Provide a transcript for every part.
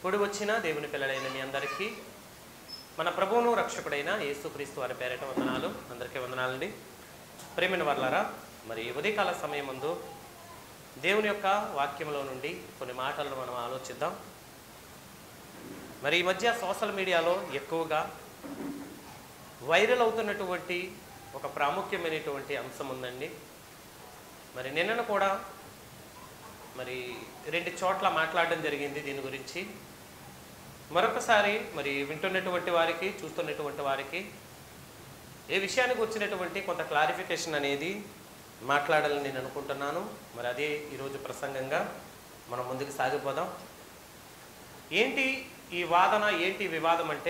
కూడి వచ్చిన దేవుని పిల్లలైన మీ అందరికీ మన ప్రభువును రక్షకుడైన యేసుక్రీస్తు వారి పేరిట వందనాలు అందరికీ వందనాలండి ప్రేమిన వర్లారా మరి ఉదయకాల సమయం ముందు దేవుని యొక్క వాక్యంలో నుండి కొన్ని మాటలను మనం ఆలోచిద్దాం మరి ఈ మధ్య సోషల్ మీడియాలో ఎక్కువగా వైరల్ అవుతున్నటువంటి ఒక ప్రాముఖ్యమైనటువంటి అంశం ఉందండి మరి నిన్నను కూడా మరి రెండు చోట్ల మాట్లాడడం జరిగింది దీని గురించి మరొకసారి మరి వింటున్నటువంటి వారికి చూస్తున్నటువంటి వారికి ఏ విషయానికి వచ్చినటువంటి కొంత క్లారిఫికేషన్ అనేది మాట్లాడాలని నేను అనుకుంటున్నాను మరి అదే ఈరోజు ప్రసంగంగా మనం ముందుకు సాగిపోదాం ఏంటి ఈ వాదన ఏంటి వివాదం అంటే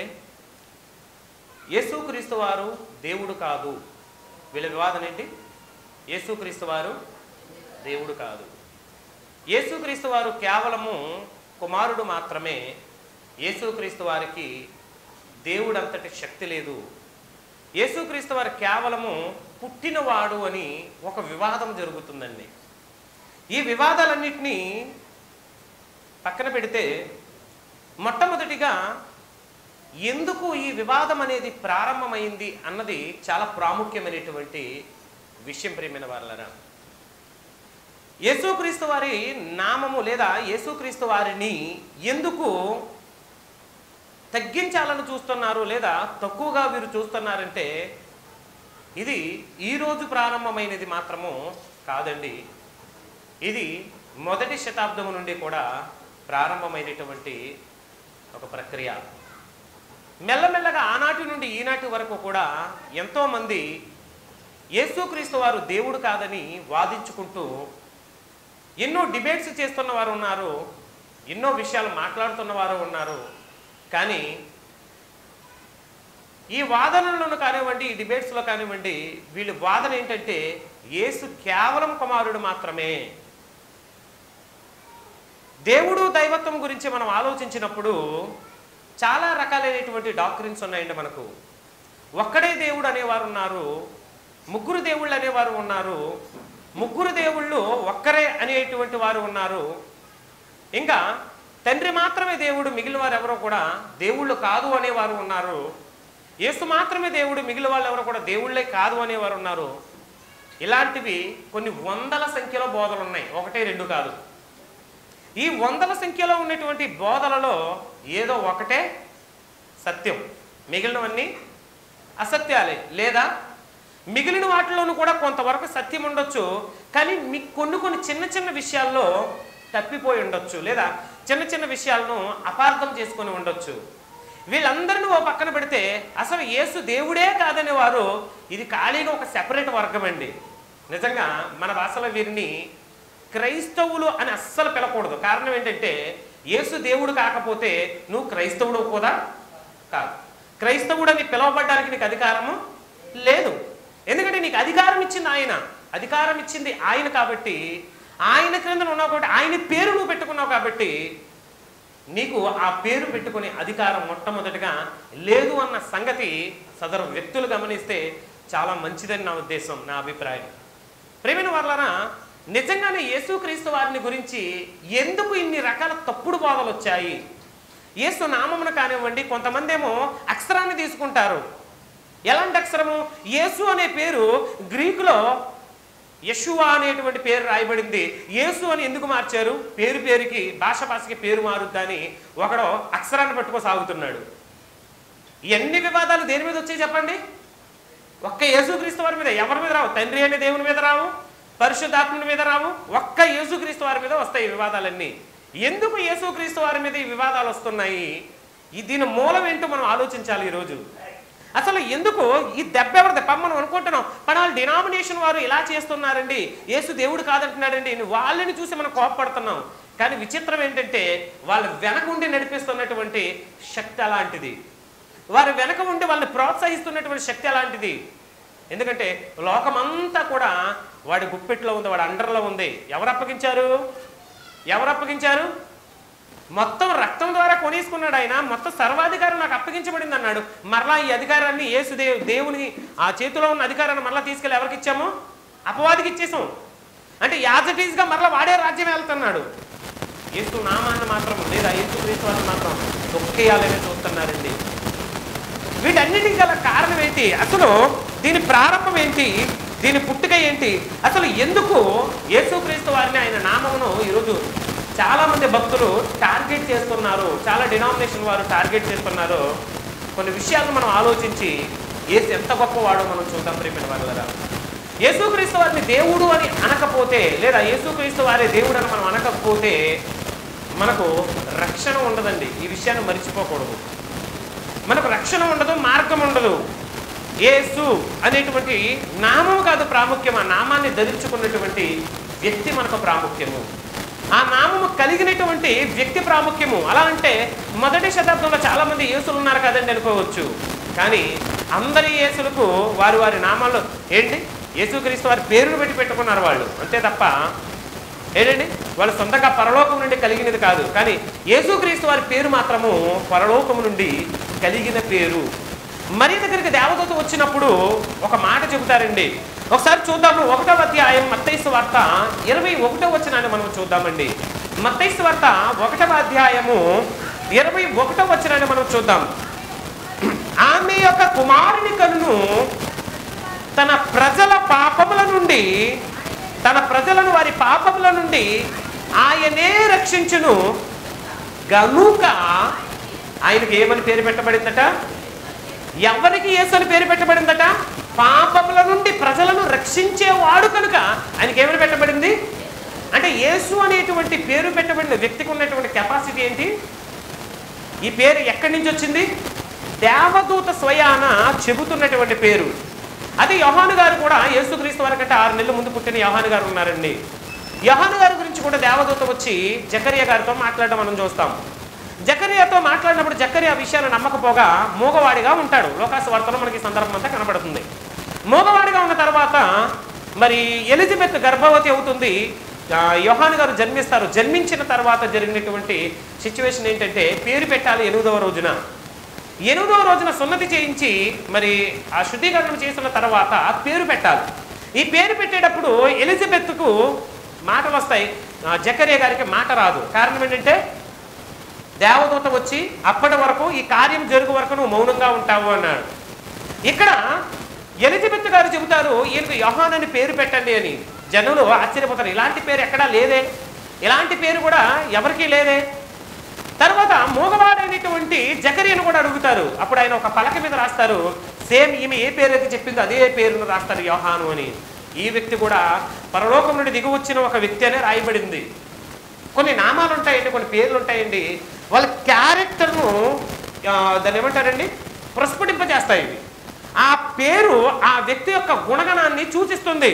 యేసుక్రీస్తు వారు దేవుడు కాదు వీళ్ళ వివాదం ఏంటి యేసుక్రీస్తు వారు దేవుడు కాదు యేసుక్రీస్తు వారు కేవలము కుమారుడు మాత్రమే యేసుక్రీస్తు వారికి దేవుడు అంతటి శక్తి లేదు యేసుక్రీస్తు వారు కేవలము పుట్టినవాడు అని ఒక వివాదం జరుగుతుందండి ఈ వివాదాలన్నింటినీ పక్కన పెడితే మొట్టమొదటిగా ఎందుకు ఈ వివాదం అనేది ప్రారంభమైంది అన్నది చాలా ప్రాముఖ్యమైనటువంటి విషయం ప్రేమైన వాళ్ళరా యేసుక్రీస్తు వారి నామము లేదా యేసుక్రీస్తు వారిని ఎందుకు తగ్గించాలని చూస్తున్నారు లేదా తక్కువగా వీరు చూస్తున్నారంటే ఇది ఈరోజు ప్రారంభమైనది మాత్రము కాదండి ఇది మొదటి శతాబ్దం నుండి కూడా ప్రారంభమైనటువంటి ఒక ప్రక్రియ మెల్లమెల్లగా ఆనాటి నుండి ఈనాటి వరకు కూడా ఎంతోమంది యేసుక్రీస్తు వారు దేవుడు కాదని వాదించుకుంటూ ఎన్నో డిబేట్స్ చేస్తున్న వారు ఉన్నారు ఎన్నో విషయాలు మాట్లాడుతున్న వారు ఉన్నారు కానీ ఈ వాదనలను కానివ్వండి ఈ డిబేట్స్లో కానివ్వండి వీళ్ళ వాదన ఏంటంటే యేసు కేవలం కుమారుడు మాత్రమే దేవుడు దైవత్వం గురించి మనం ఆలోచించినప్పుడు చాలా రకాలైనటువంటి డాక్టరీన్స్ ఉన్నాయండి మనకు ఒక్కడే దేవుడు అనేవారు ఉన్నారు ముగ్గురు దేవుళ్ళు అనేవారు ఉన్నారు ముగ్గురు దేవుళ్ళు ఒక్కరే అనేటువంటి వారు ఉన్నారు ఇంకా తండ్రి మాత్రమే దేవుడు మిగిలిన వారు ఎవరో కూడా దేవుళ్ళు కాదు అనేవారు ఉన్నారు యేసు మాత్రమే దేవుడు మిగిలిన వాళ్ళు ఎవరో కూడా దేవుళ్ళే కాదు అనేవారు ఉన్నారు ఇలాంటివి కొన్ని వందల సంఖ్యలో బోధలు ఉన్నాయి ఒకటే రెండు కాదు ఈ వందల సంఖ్యలో ఉన్నటువంటి బోధలలో ఏదో ఒకటే సత్యం మిగిలినవన్నీ అసత్యాలే లేదా మిగిలిన వాటిలోనూ కూడా కొంతవరకు సత్యం ఉండొచ్చు కానీ మీ కొన్ని కొన్ని చిన్న చిన్న విషయాల్లో తప్పిపోయి ఉండొచ్చు లేదా చిన్న చిన్న విషయాలను అపార్థం చేసుకొని ఉండొచ్చు వీళ్ళందరినీ ఓ పక్కన పెడితే అసలు యేసు దేవుడే కాదనే వారు ఇది ఖాళీగా ఒక సెపరేట్ వర్గం అండి నిజంగా మన భాషలో వీరిని క్రైస్తవులు అని అస్సలు పిలకూడదు కారణం ఏంటంటే యేసు దేవుడు కాకపోతే నువ్వు క్రైస్తవుడు కూడా కాదు క్రైస్తవుడు అని పిలవబడ్డానికి నీకు అధికారము లేదు ఎందుకంటే నీకు అధికారం ఇచ్చింది ఆయన అధికారం ఇచ్చింది ఆయన కాబట్టి ఆయన క్రింద ఉన్నావు కాబట్టి ఆయన పేరు నువ్వు పెట్టుకున్నావు కాబట్టి నీకు ఆ పేరు పెట్టుకునే అధికారం మొట్టమొదటిగా లేదు అన్న సంగతి సదరు వ్యక్తులు గమనిస్తే చాలా మంచిదని నా ఉద్దేశం నా అభిప్రాయం ప్రేమిన వాళ్ళన నిజంగానే యేసుక్రీస్తు వారిని గురించి ఎందుకు ఇన్ని రకాల తప్పుడు బోధలు వచ్చాయి యేసు నామమును కానివ్వండి కొంతమంది ఏమో అక్షరాన్ని తీసుకుంటారు ఎలాంటి అక్షరము యేసు అనే పేరు గ్రీకులో యశువా అనేటువంటి పేరు రాయబడింది యేసు అని ఎందుకు మార్చారు పేరు పేరుకి భాష భాషకి పేరు మారుద్దని ఒకడో అక్షరాన్ని పట్టుకో సాగుతున్నాడు ఎన్ని వివాదాలు దేని మీద వచ్చాయి చెప్పండి ఒక్క యేసుక్రీస్తు వారి మీద ఎవరి మీద రావు తండ్రి అనే దేవుని మీద రావు పరిశుద్ధాత్ముని మీద రావు ఒక్క యేసుక్రీస్తు వారి మీద వస్తాయి ఈ వివాదాలన్నీ ఎందుకు యేసుక్రీస్తు వారి మీద ఈ వివాదాలు వస్తున్నాయి ఈ దీని మూలం ఏంటో మనం ఆలోచించాలి ఈరోజు అసలు ఎందుకు ఈ దెబ్బ ఎవరిది మనం అనుకుంటున్నాం పడాలి డినామినేషన్ వారు ఇలా చేస్తున్నారండి యేసు దేవుడు కాదంటున్నాడండి అని వాళ్ళని చూసి మనం కోపపడుతున్నాం కానీ విచిత్రం ఏంటంటే వాళ్ళ వెనక ఉండి నడిపిస్తున్నటువంటి శక్తి అలాంటిది వారి వెనక ఉండి వాళ్ళని ప్రోత్సహిస్తున్నటువంటి శక్తి అలాంటిది ఎందుకంటే లోకమంతా కూడా వాడి గుప్పెట్లో ఉంది వాడి అండర్లో ఉంది ఎవరు అప్పగించారు ఎవరు అప్పగించారు మొత్తం రక్తం ద్వారా కొనేసుకున్నాడు ఆయన మొత్తం సర్వాధికారం నాకు అప్పగించబడింది అన్నాడు మరలా ఈ అధికారాన్ని యేసు దేవు దేవుని ఆ చేతిలో ఉన్న అధికారాన్ని మరలా తీసుకెళ్ళి ఎవరికి ఇచ్చాము అపవాదికి ఇచ్చేసాం అంటే యాజ్ ఇట్ ఈస్గా మరలా వాడే రాజ్యం వెళ్తున్నాడు యేసు నామాన్ని మాత్రం లేదా యేసు క్రీస్తు వారిని మాత్రం తొక్కేయాలని చూస్తున్నారండి వీటన్నిటికి గల కారణం ఏంటి అసలు దీని ప్రారంభం ఏంటి దీని పుట్టుక ఏంటి అసలు ఎందుకు యేసుక్రీస్తు వారిని ఆయన నామమును ఈరోజు చాలా మంది భక్తులు టార్గెట్ చేస్తున్నారు చాలా డినామినేషన్ వారు టార్గెట్ చేస్తున్నారు కొన్ని విషయాలను మనం ఆలోచించి ఏసు ఎంత గొప్పవాడో మనం చూద్దాం ప్రేమిన వాళ్ళ యేసుక్రీస్తు వారిని దేవుడు అని అనకపోతే లేదా యేసుక్రీస్తు వారి దేవుడు అని మనం అనకపోతే మనకు రక్షణ ఉండదండి ఈ విషయాన్ని మర్చిపోకూడదు మనకు రక్షణ ఉండదు మార్గం ఉండదు యేసు అనేటువంటి నామం కాదు ప్రాముఖ్యం ఆ నామాన్ని ధరించుకున్నటువంటి వ్యక్తి మనకు ప్రాముఖ్యము ఆ నామము కలిగినటువంటి వ్యక్తి ప్రాముఖ్యము అలా అంటే మొదటి శతాబ్దంలో చాలా మంది యేసులు ఉన్నారు కదండి అనుకోవచ్చు కానీ అందరి యేసులకు వారి వారి నామాలు ఏంటి యేసుక్రీస్తు వారి పేరును పెట్టి పెట్టుకున్నారు వాళ్ళు అంతే తప్ప ఏంటండి వాళ్ళు సొంతంగా పరలోకం నుండి కలిగినది కాదు కానీ యేసుక్రీస్తు వారి పేరు మాత్రము పరలోకం నుండి కలిగిన పేరు మరి దగ్గరికి దేవదూత వచ్చినప్పుడు ఒక మాట చెబుతారండి ఒకసారి చూద్దాము ఒకటో అధ్యాయం మత్తైసు వార్త ఇరవై ఒకటో వచ్చినాన్ని మనం చూద్దామండి మత్తైసు వార్త ఒకటవ అధ్యాయము ఇరవై ఒకటో వచ్చినాన్ని మనం చూద్దాం ఆమె యొక్క కుమారుని కనును తన ప్రజల పాపముల నుండి తన ప్రజలను వారి పాపముల నుండి ఆయనే రక్షించును గనుక ఆయనకి ఏమని పేరు పెట్టబడిందట ఎవరికి యేసు అని పేరు పెట్టబడిందట పాపముల నుండి ప్రజలను రక్షించేవాడు కనుక ఆయనకి ఏమని పెట్టబడింది అంటే యేసు అనేటువంటి పేరు పెట్టబడిన వ్యక్తికి ఉన్నటువంటి కెపాసిటీ ఏంటి ఈ పేరు ఎక్కడి నుంచి వచ్చింది దేవదూత స్వయాన చెబుతున్నటువంటి పేరు అదే యోహాను గారు కూడా యేసుక్రీస్తు వారి కంటే ఆరు నెలల ముందు పుట్టిన యోహాను గారు ఉన్నారండి యోహాను గారి గురించి కూడా దేవదూత వచ్చి జకరియా గారితో మాట్లాడడం మనం చూస్తాం జకరియాతో మాట్లాడినప్పుడు జకరియా విషయాన్ని నమ్మకపోగా మూగవాడిగా ఉంటాడు లోకాసు వార్తలో మనకి ఈ సందర్భం అంతా కనబడుతుంది మూగవాడిగా ఉన్న తర్వాత మరి ఎలిజబెత్ గర్భవతి అవుతుంది ఆ, యోహాను గారు జన్మిస్తారు జన్మించిన తర్వాత జరిగినటువంటి సిచ్యువేషన్ ఏంటంటే పేరు పెట్టాలి ఎనిమిదవ రోజున ఎనిమిదవ రోజున సున్నతి చేయించి మరి ఆ శుద్ధీకరణం చేసిన తర్వాత పేరు పెట్టాలి ఈ పేరు పెట్టేటప్పుడు ఎలిజబెత్కు మాటలు వస్తాయి ఆ, జకరియా గారికి మాట రాదు కారణం ఏంటంటే దేవదూత వచ్చి అప్పటి వరకు ఈ కార్యం జరుగు వరకు నువ్వు మౌనంగా ఉంటావు అన్నాడు ఇక్కడ ఎలిజబెత్ గారు చెబుతారు ఈయనకు యోహాన్ అని పేరు పెట్టండి అని జనులు ఆశ్చర్యపోతారు ఇలాంటి పేరు ఎక్కడా లేదే ఇలాంటి పేరు కూడా ఎవరికీ లేదే తర్వాత మూగవాడైనటువంటి జకరియను కూడా అడుగుతారు అప్పుడు ఆయన ఒక పలక మీద రాస్తారు సేమ్ ఈమె ఏ పేరు అయితే చెప్పిందో అదే పేరును రాస్తారు యోహాను అని ఈ వ్యక్తి కూడా పరలోకం నుండి దిగి వచ్చిన ఒక వ్యక్తి అనే రాయబడింది కొన్ని నామాలు ఉంటాయండి కొన్ని పేర్లు ఉంటాయండి వాళ్ళ క్యారెక్టర్ను ఆ, దాన్ని ఏమంటారండి ప్రస్ఫుటింపజేస్తాయి ఇవి ఆ పేరు ఆ వ్యక్తి యొక్క గుణగణాన్ని సూచిస్తుంది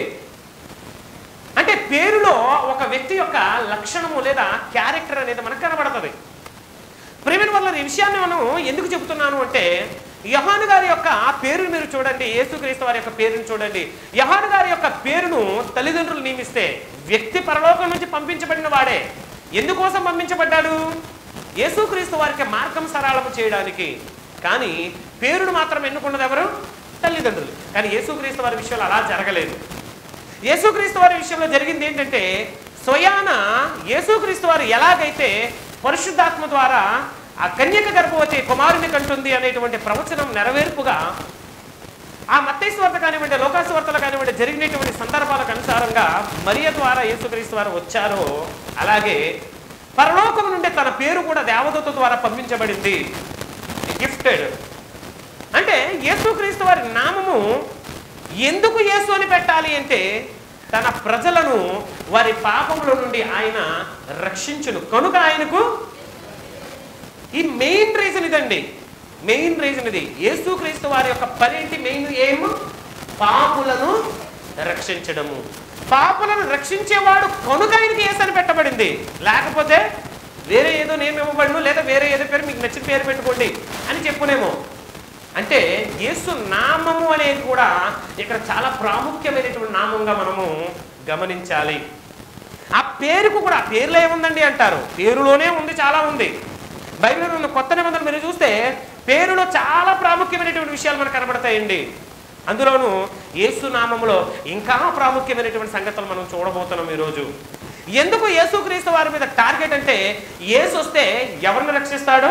అంటే పేరులో ఒక వ్యక్తి యొక్క లక్షణము లేదా క్యారెక్టర్ అనేది మనకు కనబడుతుంది ప్రేమిన వల్ల ఈ విషయాన్ని మనం ఎందుకు చెబుతున్నాను అంటే యహాను గారి యొక్క పేరును మీరు చూడండి యేసుక్రీస్తు వారి యొక్క పేరును చూడండి యహాను గారి యొక్క పేరును తల్లిదండ్రులు నియమిస్తే వ్యక్తి పరలోకం నుంచి పంపించబడిన వాడే ఎందుకోసం పంపించబడ్డాడు యేసుక్రీస్తు వారికి మార్గం సరళము చేయడానికి కానీ పేరును మాత్రం ఎన్నుకున్నది ఎవరు తల్లిదండ్రులు కానీ యేసుక్రీస్తు వారి విషయంలో అలా జరగలేదు యేసుక్రీస్తు వారి విషయంలో జరిగింది ఏంటంటే స్వయాన యేసుక్రీస్తు వారు ఎలాగైతే పరిశుద్ధాత్మ ద్వారా ఆ కన్యక గర్భవతి కుమారుని కంటుంది అనేటువంటి ప్రవచనం నెరవేర్పుగా ఆ మత్తేశ్వర్త కానివ్వండి లోకాశ్వార్తలు కానివ్వండి జరిగినటువంటి సందర్భాలకు అనుసారంగా మరియ ద్వారా యేసుక్రీస్తు వారు వచ్చారో అలాగే పరలోకం నుండి తన పేరు కూడా దేవదూత ద్వారా పంపించబడింది గిఫ్టెడ్ అంటే యేసుక్రీస్తు వారి నామము ఎందుకు యేసు అని పెట్టాలి అంటే తన ప్రజలను వారి పాపముల నుండి ఆయన రక్షించును కనుక ఆయనకు ఈ మెయిన్ రీజన్ ఇదండి మెయిన్ రీజన్ ఇది యేసుక్రీస్తు వారి యొక్క పని ఏంటి మెయిన్ ఏం పాపులను రక్షించడము పాపులను రక్షించేవాడు కనుక ఆయనకి యేసు అని పెట్టబడింది లేకపోతే వేరే ఏదో నేమ్ ఇవ్వబడును లేదా వేరే ఏదో పేరు మీకు నచ్చిన పేరు పెట్టుకోండి అని చెప్పునేమో అంటే యేసు నామము అనేది కూడా ఇక్కడ చాలా ప్రాముఖ్యమైనటువంటి నామంగా మనము గమనించాలి ఆ పేరుకు కూడా ఆ పేరులో ఏముందండి అంటారు పేరులోనే ఉంది చాలా ఉంది బైబిల్లో ఉన్న కొత్త నిబంధనలు మీరు చూస్తే పేరులో చాలా ప్రాముఖ్యమైనటువంటి విషయాలు మనకు కనబడతాయండి అందులోనూ యేసు నామములో ఇంకా ప్రాముఖ్యమైనటువంటి సంగతులు మనం చూడబోతున్నాం ఈరోజు ఎందుకు యేసుక్రీస్తు వారి మీద టార్గెట్ అంటే యేసు వస్తే ఎవరిని రక్షిస్తాడు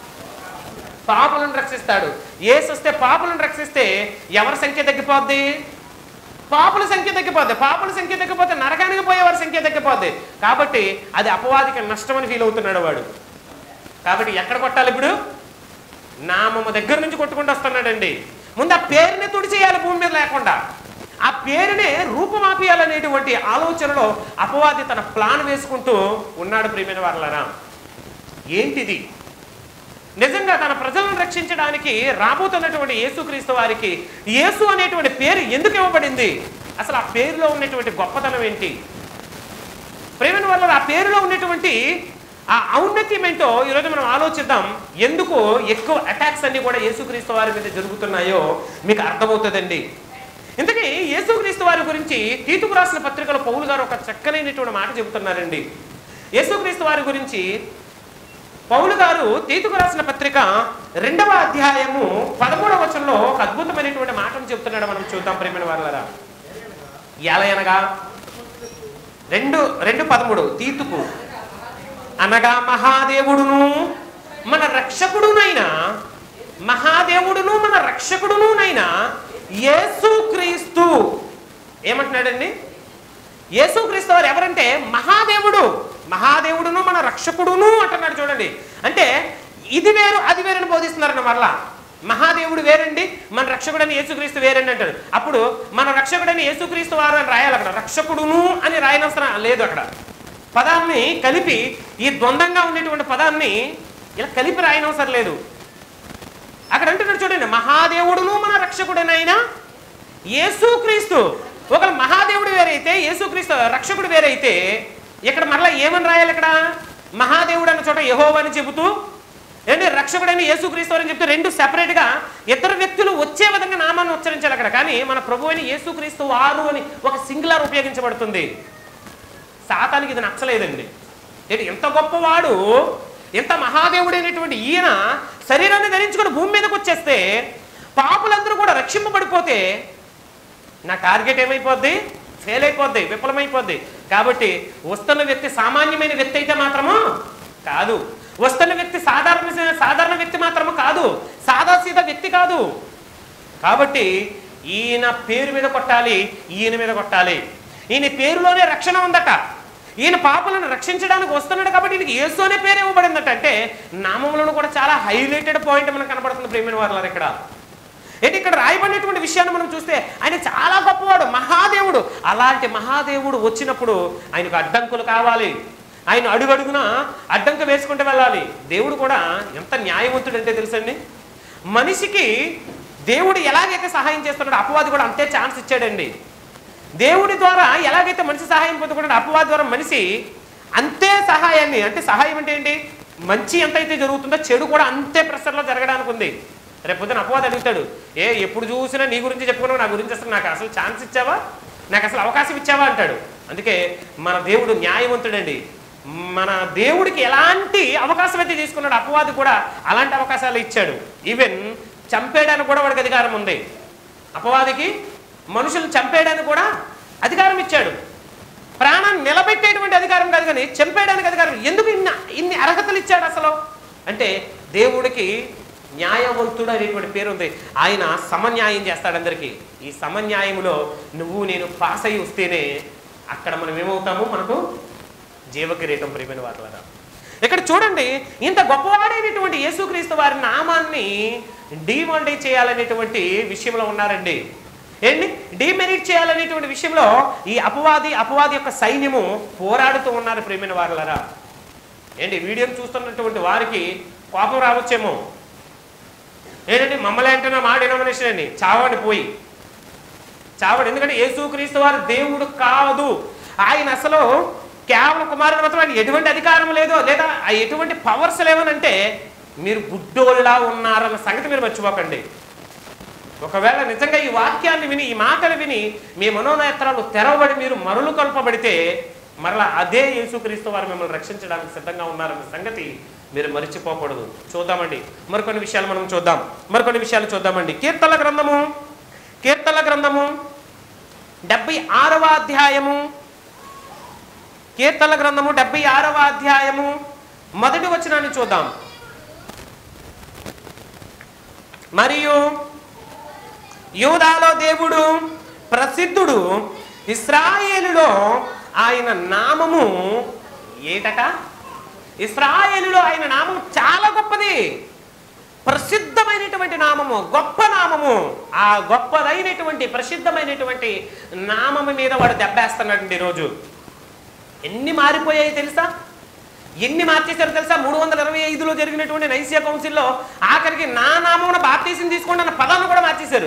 పాపులను రక్షిస్తాడు యేసు వస్తే పాపులను రక్షిస్తే ఎవరి సంఖ్య తగ్గిపోద్ది పాపుల సంఖ్య తగ్గిపోద్ది పాపుల సంఖ్య తగ్గిపోతే నరకానికి పోయేవారి సంఖ్య తగ్గిపోద్ది కాబట్టి అది అపవాదికి నష్టమని ఫీల్ అవుతున్నాడు వాడు కాబట్టి ఎక్కడ కొట్టాలి ఇప్పుడు నామము దగ్గర నుంచి కొట్టుకుంటూ వస్తున్నాడండి ముందు ఆ పేరుని తుడిచేయాలి భూమి మీద లేకుండా ఆ పేరునే రూపమాపియాలనేటువంటి ఆలోచనలో అపవాది తన ప్లాన్ వేసుకుంటూ ఉన్నాడు ప్రియమైన వాళ్ళరా ఏంటిది నిజంగా తన ప్రజలను రక్షించడానికి రాబోతున్నటువంటి యేసుక్రీస్తు వారికి యేసు అనేటువంటి పేరు ఎందుకు ఇవ్వబడింది అసలు ఆ పేరులో ఉన్నటువంటి గొప్పతనం ఏంటి ప్రేమైన వల్ల ఆ పేరులో ఉన్నటువంటి ఆ ఔన్నత్యం ఏంటో ఈరోజు మనం ఆలోచిద్దాం ఎందుకు ఎక్కువ అటాక్స్ అన్ని కూడా యేసుక్రీస్తు వారి మీద జరుగుతున్నాయో మీకు అర్థమవుతుందండి ఇంతకీ యేసుక్రీస్తు వారి గురించి తీతుకు రాసిన పత్రికలో పౌలు గారు ఒక చక్కనైనటువంటి మాట చెబుతున్నారండి యేసుక్రీస్తు వారి గురించి పౌలు గారు తీతుకు రాసిన పత్రిక రెండవ అధ్యాయము పదమూడవ వచనంలో ఒక అద్భుతమైనటువంటి మాటను చెబుతున్నాడు మనం చూద్దాం ప్రేమైన వాళ్ళరా ఎలయనగా రెండు రెండు పదమూడు తీతుకు అనగా మహాదేవుడును మన రక్షకుడునైనా మహాదేవుడును మన రక్షకుడునునైనా యేసుక్రీస్తు ఏమంటున్నాడండి యేసుక్రీస్తు వారు ఎవరంటే మహాదేవుడు మహాదేవుడును మన రక్షకుడును అంటున్నాడు చూడండి అంటే ఇది వేరు అది వేరని బోధిస్తున్నారన్న మరలా మహాదేవుడు వేరండి మన రక్షకుడని యేసుక్రీస్తు వేరండి అంటాడు అప్పుడు మన రక్షకుడని యేసుక్రీస్తు వారు అని రాయాలి అక్కడ రక్షకుడును అని రాయనవసరం లేదు అక్కడ పదాన్ని కలిపి ఈ ద్వంద్వంగా ఉండేటువంటి పదాన్ని ఇలా కలిపి రాయనవసరం లేదు అక్కడ అంటున్నాడు చూడండి మహాదేవుడును మన రక్షకుడనైనా యేసుక్రీస్తు ఒకవేళ మహాదేవుడు వేరైతే యేసుక్రీస్తు రక్షకుడు వేరైతే ఇక్కడ మరలా ఏమని రాయాలి ఇక్కడ మహాదేవుడు అన్న చోట యహోవా అని చెబుతూ ఏంటి రక్షకుడని యేసుక్రీస్తు అని చెప్తూ రెండు సెపరేట్గా ఇద్దరు వ్యక్తులు వచ్చే విధంగా నామాన్ని ఉచ్చరించాలి అక్కడ కానీ మన ప్రభు అని యేసుక్రీస్తు వారు అని ఒక సింగులర్ ఉపయోగించబడుతుంది సాతానికి ఇది నచ్చలేదండి ఏంటి ఎంత గొప్పవాడు ఎంత మహాదేవుడైనటువంటి ఈయన శరీరాన్ని ధరించుకుని భూమి మీదకి వచ్చేస్తే పాపులందరూ కూడా రక్షింపబడిపోతే నా టార్గెట్ ఏమైపోద్ది ఫెయిల్ అయిపోద్ది విఫలమైపోద్ది కాబట్టి వస్తున్న వ్యక్తి సామాన్యమైన వ్యక్తి అయితే మాత్రము కాదు వస్తున్న వ్యక్తి సాధారణ సాధారణ వ్యక్తి మాత్రము కాదు సాదాసీదా వ్యక్తి కాదు కాబట్టి ఈయన పేరు మీద కొట్టాలి ఈయన మీద కొట్టాలి ఈయన పేరులోనే రక్షణ ఉందట ఈయన పాపలను రక్షించడానికి వస్తున్నాడు కాబట్టి ఈయనకి యేసు అనే పేరు ఇవ్వబడిందట అంటే నామములను కూడా చాలా హైలైటెడ్ పాయింట్ మనకు కనబడుతుంది ప్రేమైన వారు ఇక్కడ ఏంటి ఇక్కడ రాయబడినటువంటి విషయాన్ని మనం చూస్తే ఆయన చాలా గొప్పవాడు మహాదేవుడు అలాంటి మహాదేవుడు వచ్చినప్పుడు ఆయనకు అడ్డంకులు కావాలి ఆయన అడుగడుగున అడ్డంక వేసుకుంటూ వెళ్ళాలి దేవుడు కూడా ఎంత న్యాయవంతుడు అంటే తెలుసండి మనిషికి దేవుడు ఎలాగైతే సహాయం చేస్తున్నాడో అపవాది కూడా అంతే ఛాన్స్ ఇచ్చాడండి దేవుడి ద్వారా ఎలాగైతే మనిషి సహాయం పొందుకున్నాడో అపవాది ద్వారా మనిషి అంతే సహాయాన్ని అంటే సహాయం అంటే ఏంటి మంచి ఎంతైతే జరుగుతుందో చెడు కూడా అంతే ప్రెషర్లో జరగడానికి ఉంది రేపు పొద్దున అపవాది అడుగుతాడు ఏ ఎప్పుడు చూసినా నీ గురించి చెప్పుకున్నావు నా గురించి అసలు నాకు అసలు ఛాన్స్ ఇచ్చావా నాకు అసలు అవకాశం ఇచ్చావా అంటాడు అందుకే మన దేవుడు న్యాయవంతుడండి మన దేవుడికి ఎలాంటి అవకాశం అయితే తీసుకున్నాడు అపవాది కూడా అలాంటి అవకాశాలు ఇచ్చాడు ఈవెన్ చంపేయడానికి కూడా వాడికి అధికారం ఉంది అపవాదికి మనుషులు చంపేయడానికి కూడా అధికారం ఇచ్చాడు ప్రాణాన్ని నిలబెట్టేటువంటి అధికారం కాదు కానీ చంపేయడానికి అధికారం ఎందుకు ఇన్ని ఇన్ని అర్హతలు ఇచ్చాడు అసలు అంటే దేవుడికి న్యాయవంతుడు అనేటువంటి పేరు ఉంది ఆయన సమన్యాయం చేస్తాడు అందరికీ ఈ సమన్యాయములో నువ్వు నేను పాస్ అయి వస్తేనే అక్కడ మనం ఏమవుతాము మనకు జీవకిరీటం ప్రియమైన వారి ఇక్కడ చూడండి ఇంత గొప్పవాడైనటువంటి యేసుక్రీస్తు వారి నామాన్ని డిమాండై చేయాలనేటువంటి విషయంలో ఉన్నారండి ఏంటి డిమెరిట్ చేయాలనేటువంటి విషయంలో ఈ అపవాది అపవాది యొక్క సైన్యము పోరాడుతూ ఉన్నారు ప్రేమైన వారులరా ఏంటి వీడియోని చూస్తున్నటువంటి వారికి కోపం రావచ్చేమో ఏంటంటే మమ్మల్ని అంటున్నా మా డినామినేషన్ అండి చావని పోయి చావడు ఎందుకంటే యేసుక్రీస్తు వారు దేవుడు కాదు ఆయన అసలు కేవలం కుమారుడు మాత్రం ఆయన ఎటువంటి అధికారం లేదో లేదా ఆ ఎటువంటి పవర్స్ లేవనంటే మీరు గుడ్డోళ్ళలా ఉన్నారన్న సంగతి మీరు మర్చిపోకండి ఒకవేళ నిజంగా ఈ వాక్యాన్ని విని ఈ మాటలు విని మీ మనోనేత్రాలు తెరవబడి మీరు మరులు కల్పబడితే మరలా అదే యేసుక్రీస్తు వారు మిమ్మల్ని రక్షించడానికి సిద్ధంగా ఉన్నారన్న సంగతి మీరు మర్చిపోకూడదు చూద్దామండి మరికొన్ని విషయాలు మనం చూద్దాం మరికొన్ని విషయాలు చూద్దామండి కీర్తన గ్రంథము కీర్తన గ్రంథము డెబ్బై ఆరవ అధ్యాయము కీర్తన గ్రంథము డెబ్బై ఆరవ అధ్యాయము మొదటి వచనాన్ని చూద్దాం మరియు యూదాలో దేవుడు ప్రసిద్ధుడు ఇస్రాయేలులో ఆయన నామము ఏటట ఇస్రాయేలులో ఆయన నామం చాలా గొప్పది ప్రసిద్ధమైనటువంటి నామము గొప్ప నామము ఆ గొప్పదైనటువంటి ప్రసిద్ధమైనటువంటి నామము మీద వాడు దెబ్బేస్తున్నాడండి ఈరోజు ఎన్ని మారిపోయాయి తెలుసా ఎన్ని మార్చేశారు తెలుసా మూడు వందల ఇరవై ఐదులో జరిగినటువంటి నైసియా కౌన్సిల్లో ఆఖరికి నా నామమున బాప్తీసం తీసుకోండి అన్న పదాన్ని కూడా మార్చేశారు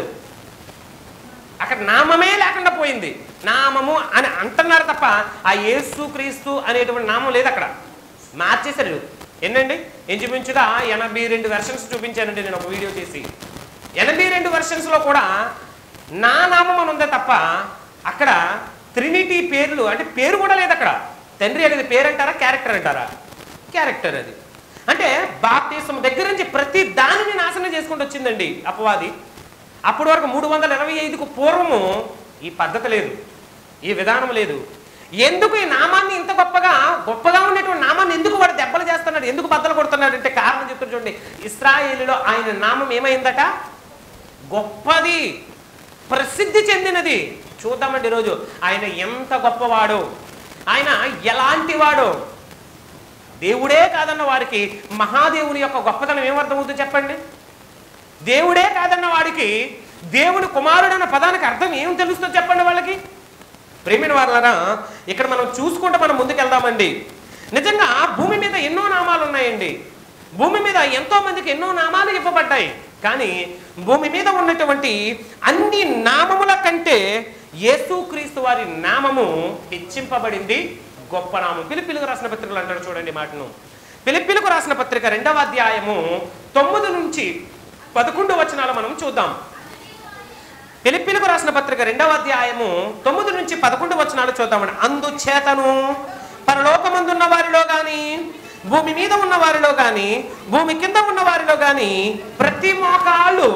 అక్కడ నామమే లేకుండా పోయింది నామము అని అంటున్నారు తప్ప ఆ యేసు క్రీస్తు అనేటువంటి నామం లేదు అక్కడ మార్చేశారు ఎన్నండి ఇంచుమించుగా ఎనభై రెండు వెర్షన్స్ చూపించానండి నేను ఒక వీడియో చేసి ఎనభై రెండు వెర్షన్స్లో కూడా నా నామం అని ఉందే తప్ప అక్కడ త్రినిటీ పేర్లు అంటే పేరు కూడా లేదు అక్కడ తండ్రి అనేది పేరు అంటారా క్యారెక్టర్ అంటారా క్యారెక్టర్ అది అంటే బాప్తీసం దగ్గర నుంచి ప్రతి దానిని నాశనం చేసుకుంటూ వచ్చిందండి అపవాది అప్పటి వరకు మూడు వందల ఇరవై ఐదుకు పూర్వము ఈ పద్ధతి లేదు ఈ విధానం లేదు ఎందుకు ఈ నామాన్ని ఇంత గొప్పగా గొప్పగా ఉన్నటువంటి నామాన్ని ఎందుకు వాడు దెబ్బలు చేస్తున్నాడు ఎందుకు బద్దలు కొడుతున్నాడు అంటే కారణం చెప్తారు చూడండి ఇస్రాయేలులో ఆయన నామం ఏమైందట గొప్పది ప్రసిద్ధి చెందినది చూద్దామండి ఈరోజు ఆయన ఎంత గొప్పవాడు ఆయన ఎలాంటి వాడు దేవుడే కాదన్న వారికి మహాదేవుని యొక్క గొప్పతనం ఏమర్థమవుతుందో చెప్పండి దేవుడే కాదన్న వాడికి దేవుని కుమారుడు అన్న పదానికి అర్థం ఏం తెలుస్తుందో చెప్పండి వాళ్ళకి ప్రేమిన వాళ్ళరా ఇక్కడ మనం చూసుకుంటే మనం ముందుకెళ్దామండి నిజంగా భూమి మీద ఎన్నో నామాలు ఉన్నాయండి భూమి మీద ఎంతో మందికి ఎన్నో నామాలు ఇవ్వబడ్డాయి కానీ భూమి మీద ఉన్నటువంటి అన్ని నామముల కంటే యేసుక్రీస్తు వారి నామము హెచ్చింపబడింది గొప్ప నామం పిలిపిలుగు రాసిన పత్రికలు అంటారు చూడండి ఈ మాటను పిలిపిలుగు రాసిన పత్రిక రెండవ అధ్యాయము తొమ్మిది నుంచి పదకొండు వచనాలు మనం చూద్దాం ఫిలిప్పీలకు రాసిన పత్రిక రెండవ అధ్యాయము తొమ్మిది నుంచి పదకొండు వచనాలు చూద్దామండి అందుచేతను పరలోకమందున్న వారిలో గాని భూమి మీద ఉన్న వారిలో గాని భూమి కింద ఉన్న వారిలో గాని ప్రతి మోకాళ్ళు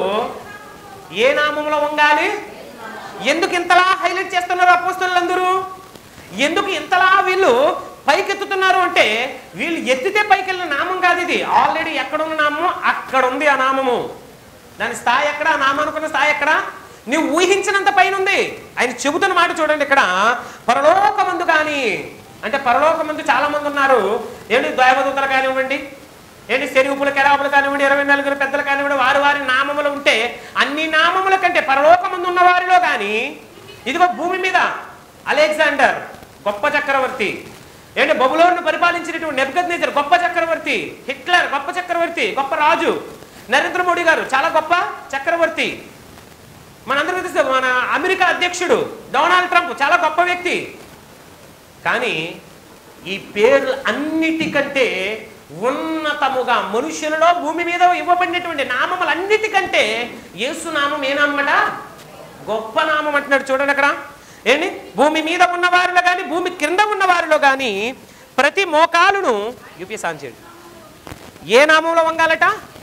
ఏ నామంలో వంగాలి ఎందుకు ఇంతలా హైలైట్ చేస్తున్నారు అపోస్తులందరూ ఎందుకు ఇంతలా వీళ్ళు పైకెత్తుతున్నారు అంటే వీళ్ళు ఎత్తితే పైకి వెళ్ళిన నామం కాదు ఇది ఆల్రెడీ ఎక్కడున్న నామం అక్కడ ఉంది ఆ నామము దాని స్థాయి ఎక్కడ ఆ నామం అనుకున్న స్థాయి ఎక్కడ నువ్వు ఊహించినంత పైన ఉంది ఆయన చెబుతున్న మాట చూడండి ఇక్కడ పరలోకమందు కానీ అంటే పరలోకమందు చాలా మంది ఉన్నారు ఏంటి దైవదూతలు కానివ్వండి ఏంటి శరీపులు కెరాపులు కానివ్వండి ఇరవై నలుగురు పెద్దలు కానివ్వండి వారి వారి నామములు ఉంటే అన్ని నామముల కంటే పరలోకమందు ఉన్న వారిలో కానీ ఇదిగో భూమి మీద అలెగ్జాండర్ గొప్ప చక్రవర్తి ఏంటి బబులోను పరిపాలించినటువంటి నెబ్గద్నేజర్ గొప్ప చక్రవర్తి హిట్లర్ గొప్ప చక్రవర్తి గొప్ప రాజు నరేంద్ర మోడీ గారు చాలా గొప్ప చక్రవర్తి మనందరికీ తెలుసు మన అమెరికా అధ్యక్షుడు డొనాల్డ్ ట్రంప్ చాలా గొప్ప వ్యక్తి కానీ ఈ పేర్లు అన్నిటికంటే ఉన్నతముగా మనుషులలో భూమి మీద ఇవ్వబడినటువంటి నామములు అన్నిటికంటే యేసు నామం ఏ నామట గొప్ప నామం అంటున్నాడు చూడండి అక్కడ ఏంటి భూమి మీద ఉన్న వారిలో కానీ భూమి కింద ఉన్న వారిలో కానీ ప్రతి మోకాలును యూపీఎస్ ఆన్ చేయండి ఏ నామంలో వంగాలట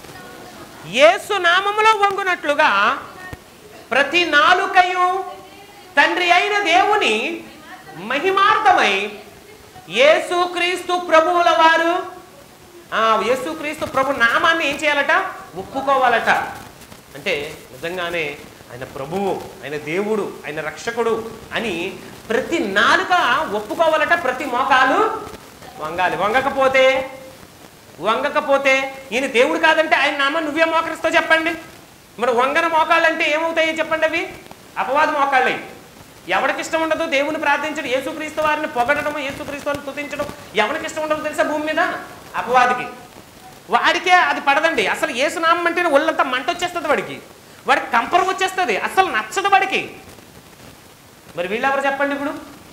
యేసు నామములో వంగునట్లుగా ప్రతి నాలుకయు తండ్రి అయిన దేవుని మహిమార్థమై యేసుక్రీస్తు ప్రభువుల వారు ఆ యేసుక్రీస్తు ప్రభు నామాన్ని ఏం చేయాలట ఒప్పుకోవాలట అంటే నిజంగానే ఆయన ప్రభువు ఆయన దేవుడు ఆయన రక్షకుడు అని ప్రతి నాలుక ఒప్పుకోవాలట ప్రతి మోకాలు వంగాలి వంగకపోతే వంగకపోతే ఈయన దేవుడు కాదంటే ఆయన నామం నువ్వే మోకరిస్తావు చెప్పండి మరి వంగన మోకాళ్ళు అంటే ఏమవుతాయి చెప్పండి అవి అపవాద మోకాళ్ళే ఎవరికి ఇష్టం ఉండదు దేవుని ప్రార్థించడం యేసుక్రీస్తు వారిని పొగడము యేసుక్రీస్తు వారిని తుతించడం ఎవరికి ఇష్టం ఉండదు తెలుసా భూమి మీద అపవాదికి వాడికే అది పడదండి అసలు ఏసునామం అంటేనే ఒళ్ళంతా మంట వచ్చేస్తుంది వాడికి వాడికి కంపరం వచ్చేస్తుంది అసలు నచ్చదు వాడికి మరి వీళ్ళెవరు చెప్పండి ఇప్పుడు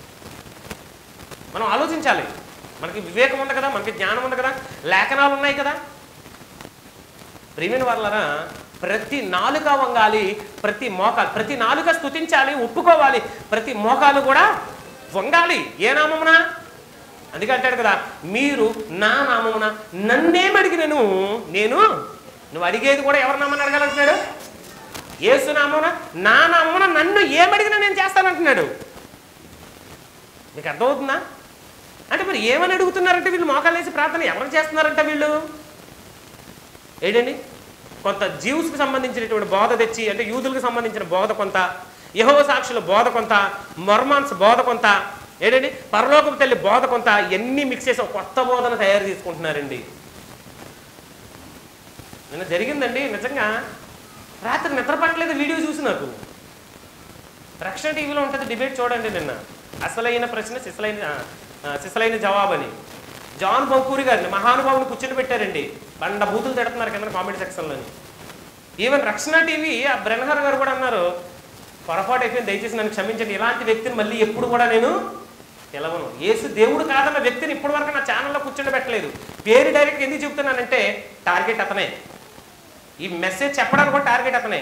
మనం ఆలోచించాలి మనకి వివేకం ఉంది కదా మనకి జ్ఞానం ఉంది కదా లేఖనాలు ఉన్నాయి కదా ప్రియమైన వాళ్ళరా ప్రతి నాలుక వంగాలి ప్రతి మోకాలు ప్రతి నాలుక స్తుతించాలి ఒప్పుకోవాలి ప్రతి మోకాలు కూడా వంగాలి ఏ నామమున అందుకే అంటాడు కదా మీరు నా నామమున నన్నేమడిగినను నేను నువ్వు అడిగేది కూడా ఎవరి నామని అడగాలంటున్నాడు ఏసు నామమున నా నామమున నన్ను ఏమడిగినా నేను చేస్తానంటున్నాడు మీకు అర్థమవుతుందా అంటే మరి ఏమని అడుగుతున్నారంటే వీళ్ళు మోకాలు వేసి ప్రార్థన ఎవరు చేస్తున్నారంట వీళ్ళు ఏంటండి కొంత జీవుస్కి సంబంధించినటువంటి బోధ తెచ్చి అంటే యూదులకు సంబంధించిన బోధ కొంత యహో సాక్షుల బోధ కొంత మొర్మాన్స్ బోధ కొంత ఏంటండి పరలోకపు తల్లి బోధ కొంత ఎన్ని మిక్స్ చేసి ఒక కొత్త బోధన తయారు చేసుకుంటున్నారండి నిన్న జరిగిందండి నిజంగా రాత్రి నిద్ర పట్టలేదు వీడియో చూసి నాకు రక్షణ టీవీలో ఉంటుంది డిబేట్ చూడండి నిన్న అసలైన ప్రశ్న సిసలైన ఆ, సిసలైన జవాబని జాన్ బొంకూరి గారిని మహానుభావుని కూర్చొని పెట్టారండి బండ బూతులు తిడుతున్నారు కింద కామెంట్ సెక్షన్లోని ఈవెన్ రక్షణ టీవీ ఆ బ్రెన్హర్ గారు కూడా అన్నారు పొరపాటు అయిపోయింది దయచేసి నన్ను క్షమించండి ఇలాంటి వ్యక్తిని మళ్ళీ ఎప్పుడు కూడా నేను పిలవను యేసు దేవుడు కాదన్న వ్యక్తిని ఇప్పటి వరకు నా ఛానల్లో కూర్చొని పెట్టలేదు పేరు డైరెక్ట్ ఎందుకు చెబుతున్నానంటే టార్గెట్ అతనే ఈ మెసేజ్ చెప్పడానికి కూడా టార్గెట్ అతనే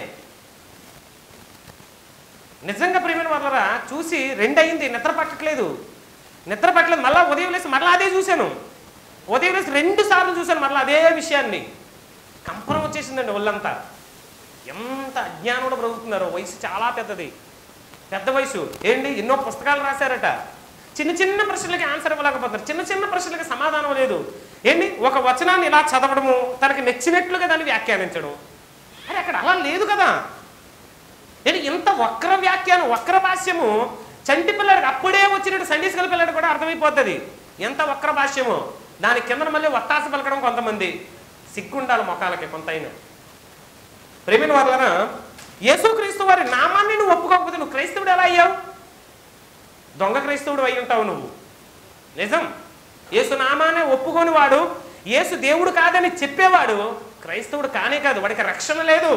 నిజంగా ప్రేమైన వాళ్ళరా చూసి రెండు అయింది నిద్ర పట్టట్లేదు నిద్ర పట్టలేదు మళ్ళీ ఉదయం లేసి మళ్ళీ అదే చూశాను ఉదయం లేసి రెండు సార్లు చూశాను మళ్ళీ అదే విషయాన్ని కంపరం వచ్చేసిందండి ఒళ్ళంతా ఎంత అజ్ఞానంలో బ్రతుకుతున్నారో వయసు చాలా పెద్దది పెద్ద వయసు ఏంటి ఎన్నో పుస్తకాలు రాశారట చిన్న చిన్న ప్రశ్నలకి ఆన్సర్ ఇవ్వలేకపోతున్నారు చిన్న చిన్న ప్రశ్నలకి సమాధానం లేదు ఏంటి ఒక వచనాన్ని ఇలా చదవడము తనకి నచ్చినట్లుగా దాన్ని వ్యాఖ్యానించడం అరే అక్కడ అలా లేదు కదా నేను ఇంత వక్ర వ్యాఖ్యానం వక్ర భాష్యము చంటి పిల్లడికి అప్పుడే వచ్చినట్టు సండీ స్కూల్ పిల్లడికి కూడా అర్థమైపోతుంది ఎంత వక్ర భాష్యము దాని కింద మళ్ళీ వత్తాస పలకడం కొంతమంది సిగ్గుండాలి మొఖాలకి కొంతైనా ప్రేమిన వాళ్ళన యేసుక్రీస్తు వారి నామాన్ని నువ్వు ఒప్పుకోకపోతే నువ్వు క్రైస్తవుడు ఎలా అయ్యావు దొంగ క్రైస్తవుడు అయి ఉంటావు నువ్వు నిజం యేసు నామాన్ని ఒప్పుకొని వాడు యేసు దేవుడు కాదని చెప్పేవాడు క్రైస్తవుడు కానే కాదు వాడికి రక్షణ లేదు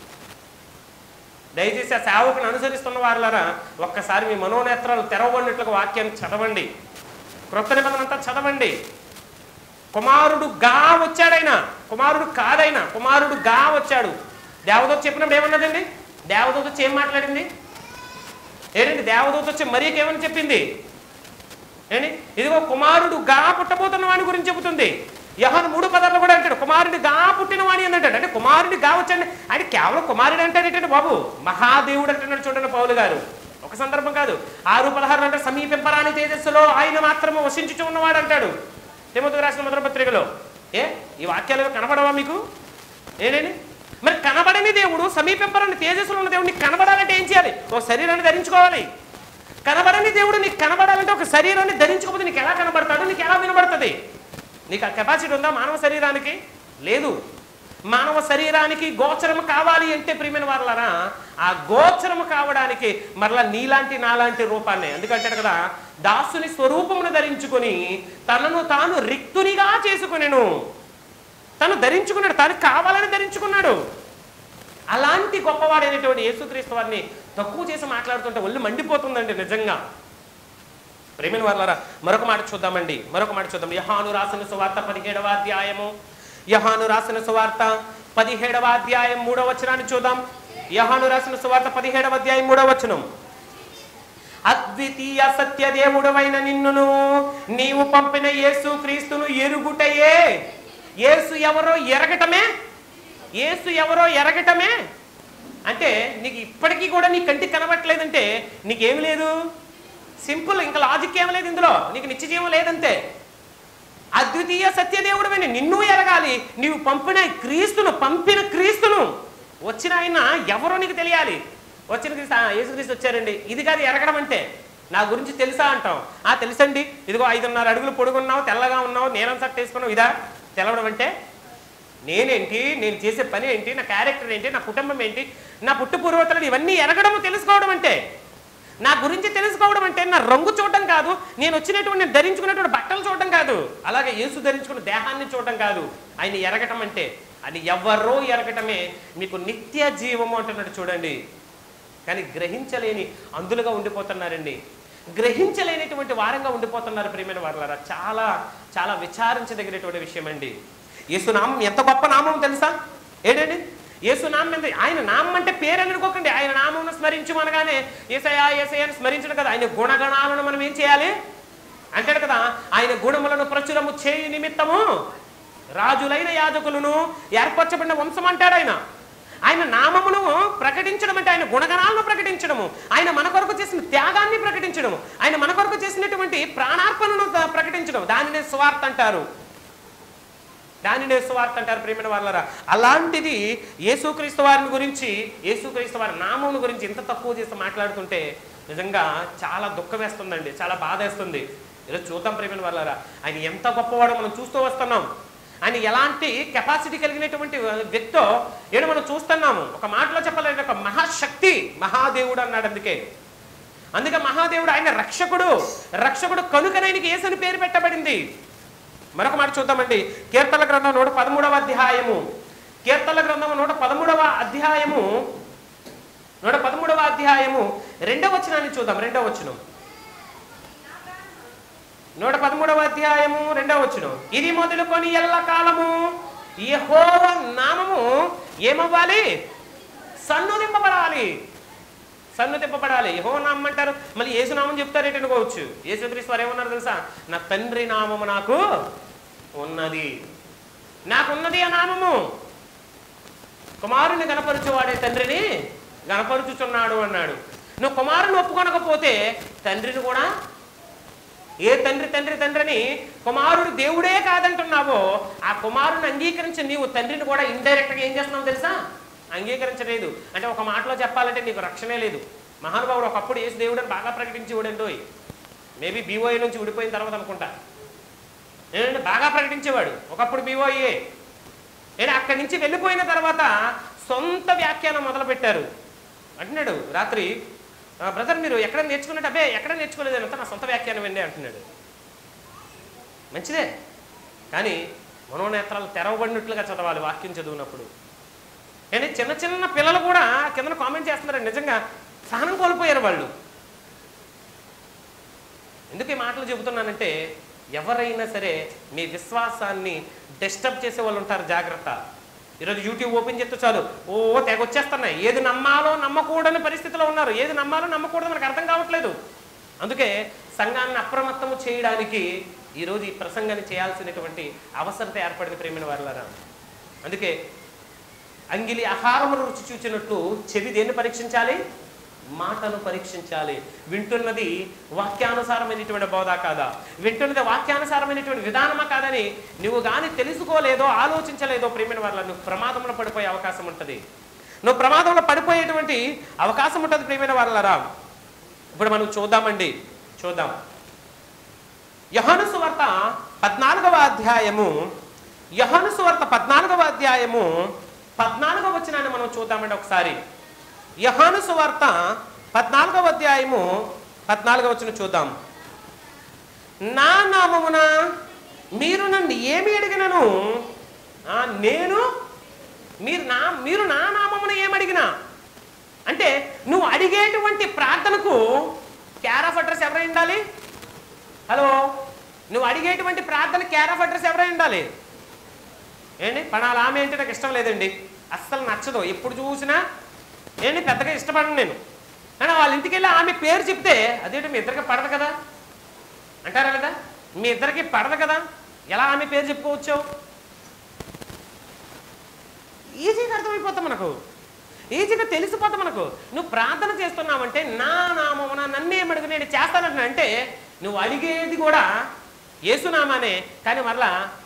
దయచేసి ఆ సేవకుని అనుసరిస్తున్న వారులారా ఒక్కసారి మీ మనోనేత్రాలు తెరవబడినట్లుగా వాక్యాన్ని చదవండి క్రొత్త నిబంధన అంతా చదవండి కుమారుడు గా వచ్చాడైనా కుమారుడు కాదైనా కుమారుడు గా వచ్చాడు దేవదూత చెప్పినప్పుడు ఏమన్నదండి దేవదూత వచ్చి ఏం మాట్లాడింది ఏంటండి దేవదూత వచ్చి మరియకి ఏమని చెప్పింది ఏంటి ఇదిగో కుమారుడు గా పుట్టబోతున్న వాని గురించి చెబుతుంది యహన్ మూడు పదాలు కూడా అంటాడు కుమారుడి గా పుట్టిన వాణి అని అంటాడు అంటే కుమారుడి గా వచ్చండి అంటే కేవలం కుమారుడు అంటాడు ఏంటంటే బాబు మహాదేవుడు అంటున్నాడు చూడండి పౌలు గారు ఒక సందర్భం కాదు ఆరు పదహారు అంటే సమీపింపరాని తేజస్సులో ఆయన మాత్రమే వసించుచు ఉన్నవాడు అంటాడు తిమ్మతుకు రాసిన మొదటి పత్రికలో ఏ ఈ వాక్యాలు కనబడవా మీకు ఏంటండి మరి కనబడని దేవుడు సమీపింపరాని తేజస్సులో ఉన్న దేవుడు నీకు కనబడాలంటే ఏం చేయాలి ఒక శరీరాన్ని ధరించుకోవాలి కనబడని దేవుడు నీకు కనబడాలంటే ఒక శరీరాన్ని ధరించకపోతే నీకు ఎలా కనబడతాడు నీకు ఎలా వినబడుతుంది నీకు ఆ కెపాసిటీ ఉందా మానవ శరీరానికి లేదు మానవ శరీరానికి గోచరం కావాలి అంటే ప్రియమైన వాళ్ళరా ఆ గోచరం కావడానికి మరలా నీలాంటి నాలాంటి రూపాన్ని ఎందుకంటాడు కదా దాసుని స్వరూపమును ధరించుకొని తనను తాను రిక్తునిగా చేసుకునేను తను ధరించుకున్నాడు తను కావాలని ధరించుకున్నాడు అలాంటి గొప్పవాడైనటువంటి యేసుక్రీస్తు వారిని తక్కువ చేసి మాట్లాడుతుంటే ఒళ్ళు మండిపోతుందండి నిజంగా ప్రేమిన వాళ్ళరా మరొక మాట చూద్దామండి మరొక మాట చూద్దాం యహాను రాసిన సువార్త పదిహేడవ అధ్యాయము యహాను రాసిన సువార్త పదిహేడవ అధ్యాయం మూడవ వచనాన్ని చూద్దాం యహాను రాసిన సువార్త పదిహేడవ అధ్యాయం మూడవ వచనం అద్వితీయ సత్యదేవుడవైన నిన్నును నీవు పంపిన యేసు క్రీస్తును ఎరుగుటయే యేసు ఎవరో ఎరగటమే యేసు ఎవరో ఎరగటమే అంటే నీకు ఇప్పటికీ కూడా నీ కంటికి కనబట్టలేదంటే నీకేమి లేదు సింపుల్ ఇంకా లాజిక్ ఏం లేదు ఇందులో నీకు నిత్యజీవం లేదంతే అద్వితీయ సత్యదేవుడమైన నిన్ను ఎరగాలి నీవు పంపిన క్రీస్తును పంపిన క్రీస్తును వచ్చిన ఆయన ఎవరో నీకు తెలియాలి వచ్చిన క్రీస్తు "ఆ, యేసుక్రీస్తు వచ్చారండి ఇది కాదు ఎరగడం అంటే నా గురించి తెలుసా అంటాం ఆ తెలుసండి ఇదిగో ఐదున్నర అడుగులు పొడుగున్నావు తెల్లగా ఉన్నావు నీలం సట్ వేసుకున్నావు ఇదా తెలవడం అంటే నేనేంటి నేను చేసే పని ఏంటి నా క్యారెక్టర్ ఏంటి నా కుటుంబం ఏంటి నా పుట్టు పూర్వతలు ఇవన్నీ ఎరగడం తెలుసుకోవడం అంటే నా గురించి తెలుసుకోవడం అంటే నా రంగు చూడటం కాదు నేను వచ్చినటువంటి నేను ధరించుకున్నటువంటి బట్టలు చూడటం కాదు అలాగే యేసు ధరించుకున్న దేహాన్ని చూడటం కాదు ఆయన ఎరగటం అంటే అది ఎవరో ఎరగటమే మీకు నిత్య జీవము అంటున్నాడు చూడండి కానీ గ్రహించలేని అందులుగా ఉండిపోతున్నారండి గ్రహించలేనటువంటి వారంగా ఉండిపోతున్నారు ప్రియమైన వారులారా చాలా చాలా విచారించదగినటువంటి విషయం అండి యేసునామం ఎంత గొప్ప నామం తెలుసా ఏంటండి యేసునామం ఎంత ఆయన నామం అంటే పేరు అని అనుకోకండి ఆయన నామం స్మరించమనగానే ఏసయా ఏసయ్య అని స్మరించడం కదా ఆయన గుణగణాలను మనం ఏం చేయాలి అంటాడు కదా ఆయన గుణములను ప్రచురము చేయు నిమిత్తము రాజులైన యాజకులను ఏర్పరచబడిన వంశం అంటాడు ఆయన ఆయన నామమును ప్రకటించడం అంటే ఆయన గుణగణాలను ప్రకటించడము ఆయన మన కొరకు చేసిన త్యాగాన్ని ప్రకటించడము ఆయన మన కొరకు చేసినటువంటి ప్రాణార్పణను ద- ప్రకటించడం దానినే స్వార్థ అంటారు దానినే సువార్త అంటారు ప్రేమిన వాళ్ళరా అలాంటిది యేసుక్రీస్తు వారిని గురించి యేసుక్రీస్తు వారి నామం గురించి ఇంత తక్కువ చేసి మాట్లాడుతుంటే నిజంగా చాలా దుఃఖం వేస్తుందండి చాలా బాధ వేస్తుంది ఈరోజు చూద్దాం ప్రేమిన వాళ్ళరా ఆయన ఎంత గొప్పవాడో మనం చూస్తూ వస్తున్నాం ఆయన ఎలాంటి కెపాసిటీ కలిగినటువంటి వ్యక్తో ఏదో మనం చూస్తున్నాము ఒక మాటలో చెప్పాలంటే ఒక మహాశక్తి మహాదేవుడు అన్నాడు అందుకే అందుకే మహాదేవుడు ఆయన రక్షకుడు రక్షకుడు కనుకనే ఆయనకి యేసని పేరు పెట్టబడింది మరొక మాట చూద్దామండి కీర్తన గ్రంథం నూట పదమూడవ అధ్యాయము కీర్తన గ్రంథం నూట పదమూడవ అధ్యాయము నూట పదమూడవ అధ్యాయము రెండవ వచనాన్ని చూద్దాం రెండవ వచనం నూట పదమూడవ అధ్యాయము రెండవ వచనం ఇది మొదలుకొని ఎల్ల కాలము యెహోవా నామము ఏమవ్వాలి సన్నుదింపబడాలి సన్నుతింపబడాలి యహో నామం అంటారు మళ్ళీ యేసు నామం చెప్తారు ఏంటి అనుకోవచ్చు యేసుక్రీస్తు వారు ఏమన్నారు తెలుసా నా తండ్రి నామము నాకు ఉన్నది నాకున్నది ఆ నామము కుమారుని గణపరచువాడే తండ్రిని గణపరుచుచున్నాడు అన్నాడు నువ్వు కుమారుని ఒప్పుకొనకపోతే తండ్రిని కూడా ఏ తండ్రి తండ్రి తండ్రిని కుమారుడు దేవుడే కాదంటున్నావో ఆ కుమారుని అంగీకరించి నీవు తండ్రిని కూడా ఇండైరెక్ట్గా ఏం చేస్తున్నావు తెలుసా అంగీకరించలేదు అంటే ఒక మాటలో చెప్పాలంటే నీకు రక్షణే లేదు మహానుభావుడు ఒకప్పుడు యేసు దేవుడని బాగా ప్రకటించేవాడండి మేబీ బీఓఏ నుంచి విడిపోయిన తర్వాత అనుకుంటా ఏంటంటే బాగా ప్రకటించేవాడు ఒకప్పుడు బీఓఏ నేను అక్కడి నుంచి వెళ్ళిపోయిన తర్వాత సొంత వ్యాఖ్యానం మొదలుపెట్టారు అంటున్నాడు రాత్రి "ఆ, బ్రదర్ మీరు ఎక్కడ నేర్చుకున్నట్టు అబ్బే ఎక్కడ నేర్చుకోలేదు అంతా నా సొంత వ్యాఖ్యానం అండి అంటున్నాడు మంచిదే కానీ మనోనేత్రాలు తెరవబడినట్లుగా చదవాలి వాక్యం చదివినప్పుడు కానీ చిన్న చిన్న పిల్లలు కూడా కింద కామెంట్ చేస్తున్నారు నిజంగా సహనం కోల్పోయారు వాళ్ళు ఎందుకు ఈ మాటలు చెబుతున్నానంటే ఎవరైనా సరే మీ విశ్వాసాన్ని డిస్టర్బ్ చేసే వాళ్ళు ఉంటారు జాగ్రత్త ఈరోజు యూట్యూబ్ ఓపెన్ చేస్తే చాలు ఓ తెగ వచ్చేస్తున్నాయి ఏది నమ్మాలో నమ్మకూడని పరిస్థితిలో ఉన్నారు ఏది నమ్మాలో నమ్మకూడదు మనకు అర్థం కావట్లేదు అందుకే సంఘాన్ని అప్రమత్తము చేయడానికి ఈరోజు ఈ ప్రసంగాన్ని చేయాల్సినటువంటి అవసరత ఏర్పడింది ప్రేమిన వారులారా అందుకే అంగిలి ఆహారమును రుచి చూచినట్టు చెవి దేన్ని పరీక్షించాలి మాటను పరీక్షించాలి వింటున్నది వాక్యానుసారమైనటువంటి బోధ కాదా వింటున్నది వాక్యానుసారమైనటువంటి విధానమా కాదని నువ్వు కానీ తెలుసుకోలేదో ఆలోచించలేదో ప్రేమిన వాళ్ళ నువ్వు ప్రమాదంలో పడిపోయే అవకాశం ఉంటుంది నువ్వు ప్రమాదంలో పడిపోయేటువంటి అవకాశం ఉంటుంది ప్రేమిన వాళ్ళరా ఇప్పుడు మనం చూద్దామండి చూద్దాం యహను సువార్త పద్నాలుగవ అధ్యాయము యహను సువార్త పద్నాలుగవ అధ్యాయము పద్నాలుగవ వచనాన్ని మనం చూద్దామండి ఒకసారి యహాను సువార్త పద్నాలుగవ అధ్యాయము పద్నాలుగవ వచనం చూద్దాం నా నామమున మీరు నన్ను ఏమి అడిగినను ఆ, నేను మీరు నా మీరు నా నామమున ఏమడిగినా అంటే నువ్వు అడిగేటువంటి ప్రార్థనకు క్యార్ ఆఫ్ అడ్రస్ ఎవరై ఉండాలి హలో నువ్వు అడిగేటువంటి ప్రార్థన క్యార్ ఆఫ్ అడ్రస్ ఎవరై ఉండాలి ఏంటి పడాలి ఆమె అంటే నాకు ఇష్టం లేదండి అస్సలు నచ్చదు ఎప్పుడు చూసినా ఏంటి పెద్దగా ఇష్టపడను నేను కానీ వాళ్ళ ఇంటికి వెళ్ళి ఆమె పేరు చెప్తే అదేంటి మీ ఇద్దరికి పడదు కదా అంటారా లేదా మీ ఇద్దరికి పడదు కదా ఎలా ఆమె పేరు చెప్పుకోవచ్చు ఈజీగా అర్థమైపోతాం మనకు ఈజీగా తెలిసిపోతాం మనకు నువ్వు ప్రార్థన చేస్తున్నావంటే నా నామమున నన్నేమడుగు నేను చేస్తానంటున్నా అంటే నువ్వు అడిగేది కూడా ఏసునామానే కానీ మరలా